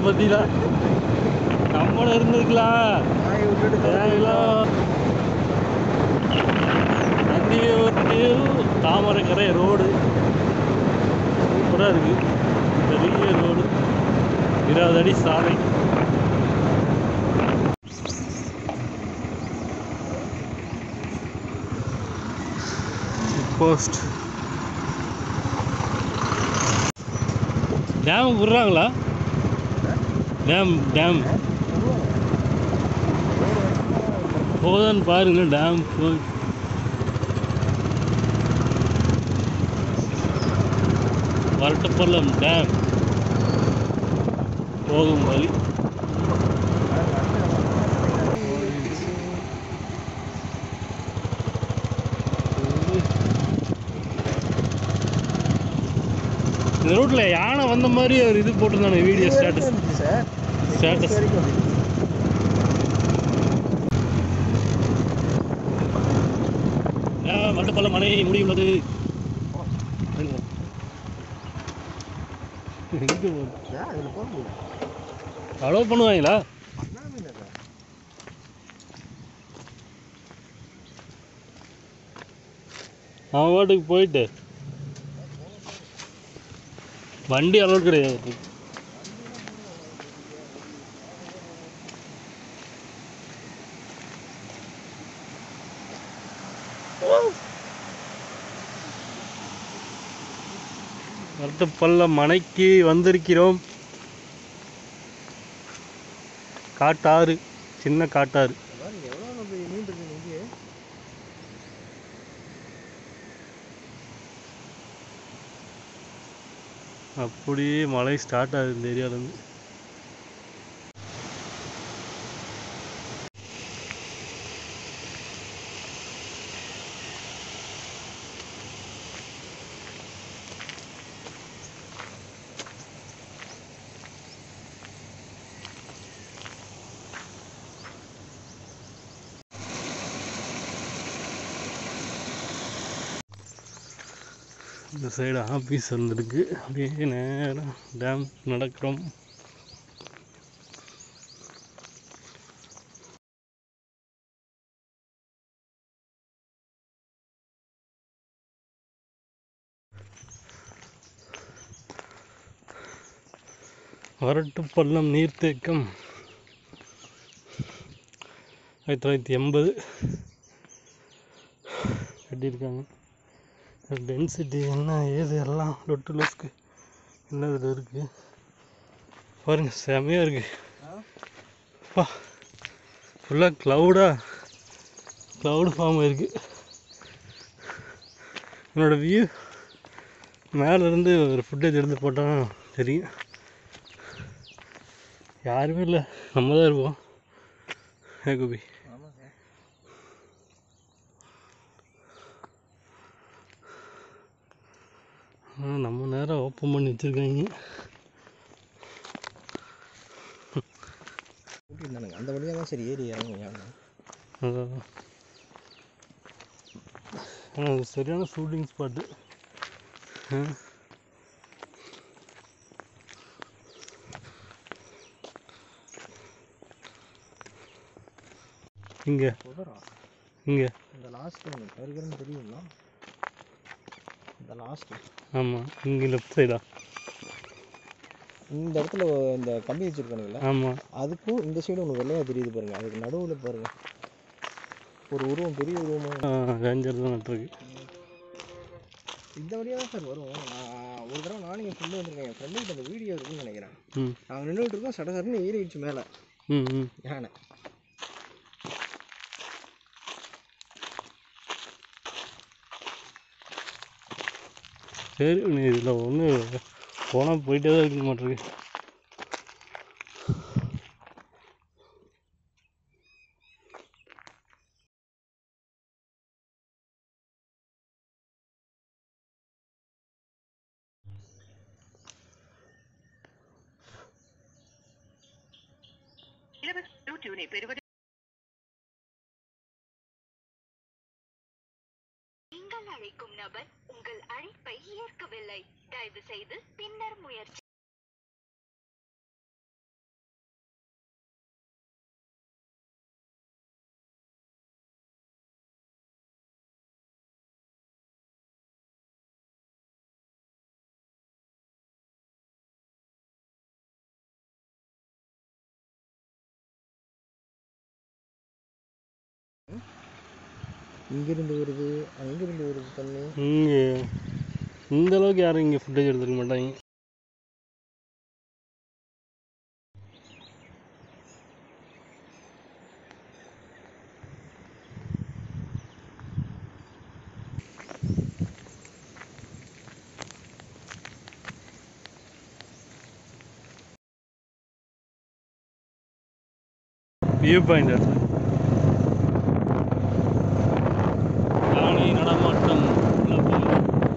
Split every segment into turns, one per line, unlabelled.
பத்தியில நம்மளும் இருந்திருக்கலாம்
நாயை விட்டுட்டு
தேவையில்லாம் தண்ணியூர் தாமரைக்கரை ரோடு சூப்பராக இருக்கு பெரிய ரோடு இருபது அடி சாலை போஸ்ட் டேம் விடுறாங்களா டேம் டேம் போதான்னு பாருங்க டேம் போய் வரட்டப்பள்ளம் டேம் போகும் வழி இந்த ரோட்டில் யானை வந்த மாதிரி ஒரு இது போட்டிருந்தானே வீடியோ ஸ்டேட்டஸ்
சார்
ஸ்டேட்டஸ்
வரைக்கும் வந்துச்சு.
வரட்டப்பள்ளம் மனை முடியுள்ளது எங்கே போகுது
ஏன் இதுல போக முடியல
அலோவ் பண்ணுவாங்களா
என்ன மீன் அது?
அவன் பாட்டுக்கு போயிட்டு வண்டி அலோட் கிடையாது பல்ல மனைக்கு வந்திருக்கிறோம் காட்டாறு சின்ன காட்டாறு
பாருங்க எவ்வளோ பெரிய மீன் இருக்கு இங்கே
அப்படியே மழை ஸ்டார்ட் ஆகுது இந்த ஏரியாவிலேருந்து இந்த சைடு ஆஃபீஸ் வந்துருக்கு அப்படியே நேரம் டேம் நடக்கிறோம் வரட்டுப்பள்ளம் நீர்த்தேக்கம் ஆயிரத்தி தொள்ளாயிரத்தி எண்பது கட்டியிருக்காங்க டென்சிட்டி என்ன ஏது எல்லாம் லொட்டு லொஸ்க்கு என்ன இதில் இருக்குது பாருங்க செமையாக இருக்குது பா ஃபுல்லாக க்ளவுடாக க்ளவுடு ஃபார்ம் ஆயிருக்கு என்னோட வியூ மேலேருந்து ஒரு ஃபுட்டேஜ் எடுத்து போட்டால் தெரியும் யாருமே இல்லை நம்ம தான் இருப்போம் ஏ கோபி
ஆமாம் சார்
ஆ, நம்ம நேரம் ஓப்பன் பண்ணி வச்சுருக்காங்க
கூட்டியிருந்தானுங்க அந்த வழியாக தான் சரி ஏறி இறங்கும் யானை
அதான் ஆனால் அது சரியான ஷூட்டிங் ஸ்பாட்டு இங்கே
சொல்கிறோம்
இங்கே
இந்த லாஸ்ட் ஒன்று கருகரன்னு தெரியுங்களா இந்த லாஸ்ட்டு
ஆமாம் இங்கே லெஃப்ட் சைடா
இந்த இடத்துல இந்த கம்பி வச்சுருக்கானுங்களா
ஆமாம்
அதுக்கும் இந்த சைடு ஒன்று வெள்ளையாக தெரியுது பாருங்க அதுக்கு நடுவில் பாருங்க ஒரு உருவம் பெரிய உருவமாக
ரேஞ்சர் தான் நட்டுருக்கு
இந்த வழியாக தான் சார் வரும் நான் ஒரு தடவை நானும் என் ஃப்ரெண்டு வந்திருக்கேன் என் ஃப்ரெண்டுக்கிட்ட அந்த வீடியோ இருக்குன்னு நினைக்கிறேன்
ம்
நாங்கள் நின்றுட்டு இருக்கோம் சட சடன்னு ஏறிடுச்சு மேலே
ம் ம்
யானை
சரி நீ இதில் ஒன்று போனால் போயிட்டே தான் இருக்க மாட்டிருக்கு
இலவச யூடியூனை பெறுவது
நீங்கள் அழைக்கும் நபர் உங்கள் அழைப்பை ஏற்கவில்லை தயவு செய்து பின்னர் முயற்சி
இங்கிருந்து வருது அங்கிருந்து வருது தண்ணி
இங்கே இந்த அளவுக்கு யாரும் இங்கே ஃபுட்டேஜ் எடுத்துக்க மாட்டாங்க வியூ பாயிண்ட் இடத்துல யானை நடமாட்டம் உள்ள போகுது.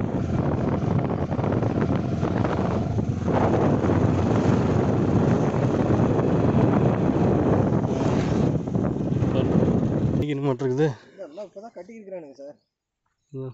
இன்னைக்கு மாட்டம் இருக்குது
எல்லாம் இப்போ தான் கட்டியிருக்கிறானுங்க சார்
ம்.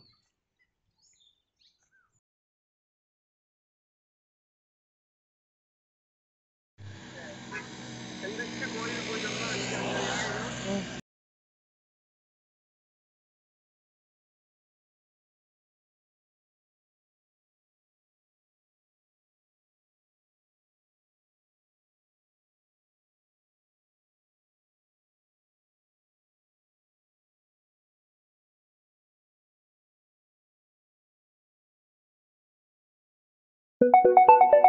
ஆ